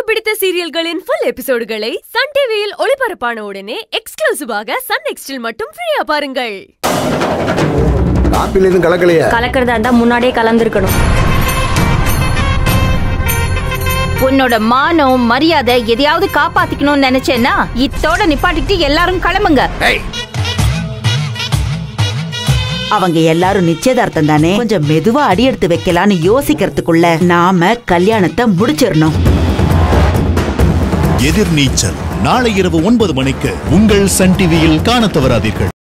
பிடித்த சீரியல்களின் full எபிசோடுகளை Sun டிவியில் ஒளிபரப்பான உடனே எக்ஸ்க்ளூசிவாக சன் நெக்ஸ்டில் மட்டும் ஃப்ரீயா பாருங்கள் காப்பில எதுவும் கலக்கலையா கலக்கிறதா இருந்தா முன்னாடியே கலந்துருக்கணும் உன்னோட மானம் மரியாதை எதையாவது காப்பாத்திக்கணும்னு நினைச்சேன்னா இத்தோட நிப்பாட்டிட்டு எல்லாரும் கிளம்புங்க அவங்க எல்லாரும் நிச்சயதார்த்தம் தானே கொஞ்சம் மெதுவா அடி எடுத்து வைக்கலாம்னு யோசிக்கிறதுக்குள்ள நாம கல்யாணத்தை முடிச்சிடணும் எதிர்நீச்சல் நாளை இரவு ஒன்பது மணிக்கு உங்கள் சன் டிவியில் காணத் தவறாதீர்கள்